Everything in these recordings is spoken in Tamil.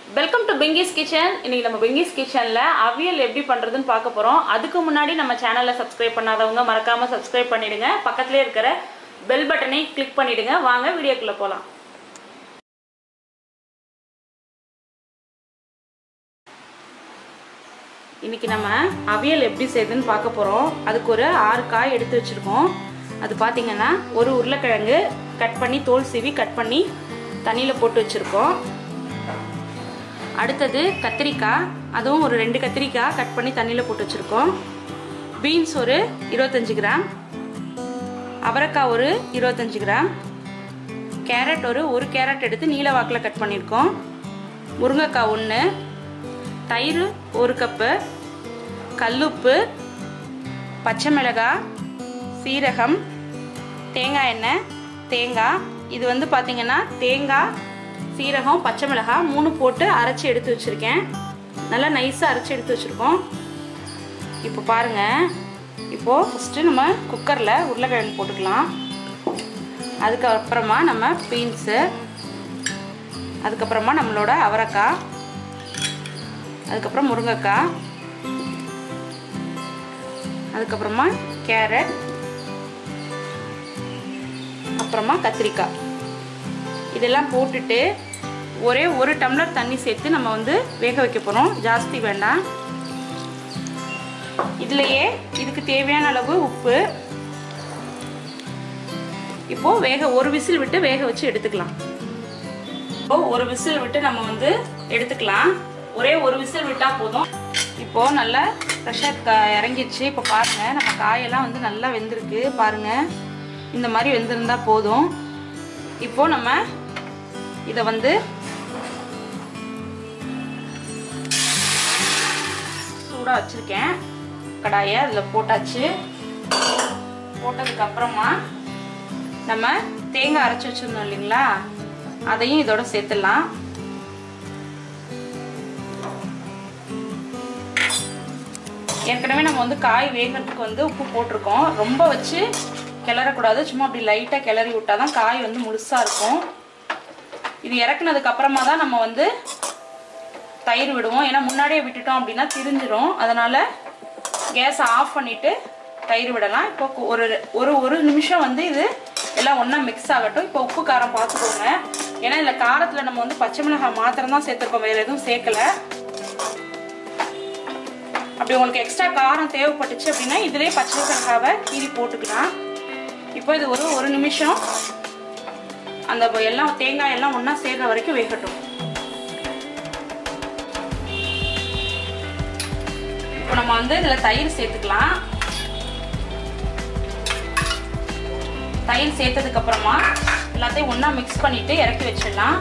வெல்கம் டு பிங்கிஸ் கிச்சன் இன்னைக்கு நம்ம பிங்கிஸ் கிச்சனில் அவியல் எப்படி பண்ணுறதுன்னு பார்க்க போகிறோம் அதுக்கு முன்னாடி நம்ம சேனலை சப்ஸ்கிரைப் பண்ணாதவங்க மறக்காமல் சப்ஸ்கிரைப் பண்ணிடுங்க பக்கத்துலேயே இருக்கிற பெல் பட்டனை கிளிக் பண்ணிடுங்க வாங்க வீடியோக்குள்ளே போகலாம் இன்னைக்கு நம்ம அவியல் எப்படி செய்யுதுன்னு பார்க்க போகிறோம் அதுக்கு ஒரு ஆறு காய் எடுத்து வச்சுருக்கோம் அது பார்த்தீங்கன்னா ஒரு உருளைக்கிழங்கு கட் பண்ணி தோல் சீவி கட் பண்ணி தண்ணியில் போட்டு வச்சுருக்கோம் அடுத்தது கத்திரிக்காய் அதுவும் ஒரு ரெண்டு கத்திரிக்காய் கட் பண்ணி தண்ணியில் போட்டு வச்சுருக்கோம் பீன்ஸ் ஒரு இருபத்தஞ்சி கிராம் அவரைக்காய் ஒரு இருபத்தஞ்சி கிராம் கேரட் ஒரு ஒரு கேரட் எடுத்து நீல வாக்கில் கட் பண்ணியிருக்கோம் முருங்கைக்காய் ஒன்று தயிர் ஒரு கப்பு கல்லுப்பு பச்சை மிளகாய் சீரகம் தேங்காய் எண்ணெய் தேங்காய் இது வந்து பார்த்திங்கன்னா தேங்காய் சீரகம் பச்சை மிளகாய் மூணு போட்டு அரைச்சி எடுத்து வச்சுருக்கேன் நல்லா நைஸாக அரைச்சி எடுத்து வச்சுருக்கோம் இப்போ பாருங்கள் இப்போது ஃபஸ்ட்டு நம்ம குக்கரில் உருளைக்கிழங்கு போட்டுக்கலாம் அதுக்கப்புறமா நம்ம பீன்ஸு அதுக்கப்புறமா நம்மளோட அவரைக்காய் அதுக்கப்புறம் முருங்கைக்காய் அதுக்கப்புறமா கேரட் அப்புறமா கத்திரிக்காய் இதெல்லாம் போட்டுட்டு ஒரே ஒரு டம்ளர் தண்ணி சேர்த்து நம்ம வந்து வேக வைக்க போகிறோம் ஜாஸ்தி வேண்டாம் இதுலையே இதுக்கு தேவையான அளவு உப்பு இப்போ வேக ஒரு விசில் விட்டு வேக வச்சு எடுத்துக்கலாம் இப்போ ஒரு விசில் விட்டு நம்ம வந்து எடுத்துக்கலாம் ஒரே ஒரு விசில் விட்டால் போதும் இப்போ நல்லா ப்ரெஷர் க இறங்கிடுச்சு இப்போ பாருங்க நம்ம காயெல்லாம் வந்து நல்லா வெந்திருக்கு பாருங்க இந்த மாதிரி வெந்திருந்தா போதும் இப்போ நம்ம இதை வந்து சூடாக வச்சுருக்கேன் கடாயை அதில் போட்டாச்சு போட்டதுக்கு அப்புறமா நம்ம தேங்காய் அரைச்சி வச்சுருந்தோம் இல்லைங்களா அதையும் இதோட சேர்த்துடலாம் ஏற்கனவே நம்ம வந்து காய் வேகிறதுக்கு வந்து உப்பு போட்டிருக்கோம் ரொம்ப வச்சு கிளறக்கூடாது சும்மா அப்படி லைட்டாக கிளறி விட்டால் தான் காய் வந்து முழுசாக இருக்கும் இது இறக்குனதுக்கு அப்புறமா தான் நம்ம வந்து தயிர் விடுவோம் ஏன்னா முன்னாடியே விட்டுட்டோம் அப்படின்னா திரிஞ்சிரும் அதனால் கேஸை ஆஃப் பண்ணிவிட்டு தயிர் விடலாம் இப்போ ஒரு ஒரு ஒரு நிமிஷம் வந்து இது எல்லாம் ஒன்றா மிக்ஸ் ஆகட்டும் இப்போ உப்பு காரம் பார்த்துக்கோங்க ஏன்னா இதில் காரத்தில் நம்ம வந்து பச்சை மிளகாய் மாத்திரம் தான் சேர்த்துருக்கோம் வேறு எதுவும் சேர்க்கலை அப்படி உங்களுக்கு எக்ஸ்ட்ரா காரம் தேவைப்பட்டுச்சு அப்படின்னா இதுலேயே பச்சை மிளகாவை கீறி போட்டுக்கலாம் இப்போ இது ஒரு ஒரு நிமிஷம் அந்த எல்லாம் தேங்காய் எல்லாம் ஒன்றா சேர்ற வரைக்கும் வேகட்டும் இப்போ நம்ம வந்து இதில் தயிர் சேர்த்துக்கலாம் தயிர் சேர்த்ததுக்கு அப்புறமா எல்லாத்தையும் ஒன்றா மிக்ஸ் பண்ணிட்டு இறக்கி வச்சிடலாம்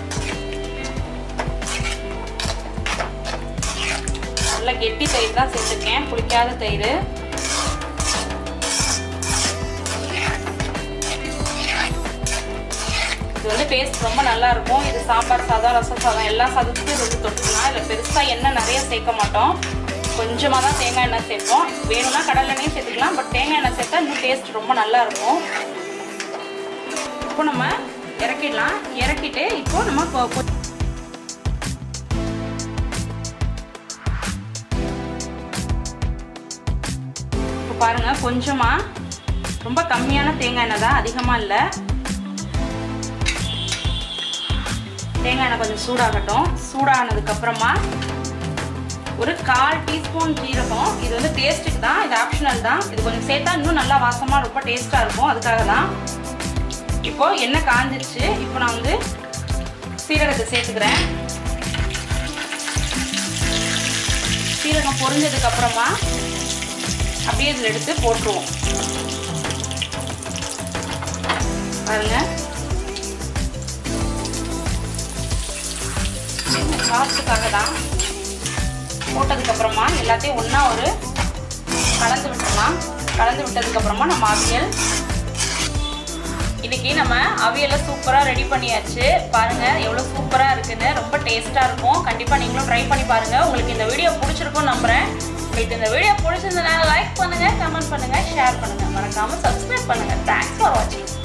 நல்லா கெட்டி தயிர் தான் சேர்த்துருக்கேன் புளிக்காத தயிர் இது வந்து டேஸ்ட் ரொம்ப நல்லா இருக்கும் இது சாம்பார் சாதம் ரசம் சாதம் எல்லா சாதத்துக்கும் இது வந்து தொட்டுக்கலாம் இதில் பெருசாக எண்ணெய் நிறைய சேர்க்க மாட்டோம் கொஞ்சமாக தான் தேங்காய் எண்ணெய் சேர்ப்போம் வேணும்னா கடலை எண்ணெயும் சேர்த்துக்கலாம் பட் தேங்காய் எண்ணெய் சேர்த்தா இன்னும் டேஸ்ட் ரொம்ப நல்லா இருக்கும் இப்போ நம்ம இறக்கிடலாம் இறக்கிட்டு இப்போ நம்ம இப்போ பாருங்க கொஞ்சமா ரொம்ப கம்மியான தேங்காய் எண்ணெய் தான் அதிகமாக இல்லை தேங்காய் எண்ணெய் கொஞ்சம் சூடாகட்டும் சூடானதுக்கு அப்புறமா ஒரு கால் டீஸ்பூன் ஜீரகம் இது வந்து டேஸ்ட்டுக்கு தான் இது ஆப்ஷனல் தான் இது கொஞ்சம் சேர்த்தா இன்னும் நல்லா வாசமாக ரொம்ப டேஸ்ட்டாக இருக்கும் அதுக்காக தான் இப்போ எண்ணெய் காஞ்சிருச்சு இப்போ நான் வந்து சீரகத்தை சேர்த்துக்கிறேன் சீரகம் பொரிஞ்சதுக்கு அப்புறமா அப்படியே இதில் எடுத்து போட்டுருவோம் பாருங்க சாப்பிட்டுக்காக தான் போட்டதுக்கு அப்புறமா எல்லாத்தையும் ஒன்றா ஒரு கலந்து விட்டுடலாம் கலந்து விட்டதுக்கு அப்புறமா நம்ம அவியல் இன்னைக்கு நம்ம அவியலை சூப்பராக ரெடி பண்ணியாச்சு பாருங்க எவ்வளோ சூப்பராக இருக்குன்னு ரொம்ப டேஸ்ட்டாக இருக்கும் கண்டிப்பாக நீங்களும் ட்ரை பண்ணி பாருங்க உங்களுக்கு இந்த வீடியோ பிடிச்சிருக்கும் நம்புறேன் உங்களுக்கு இந்த வீடியோ பிடிச்சிருந்தனால லைக் பண்ணுங்க கமெண்ட் பண்ணுங்க ஷேர் பண்ணுங்க மறக்காம சப்ஸ்கிரைப் பண்ணுங்க தேங்க்ஸ் ஃபார் வாட்சிங்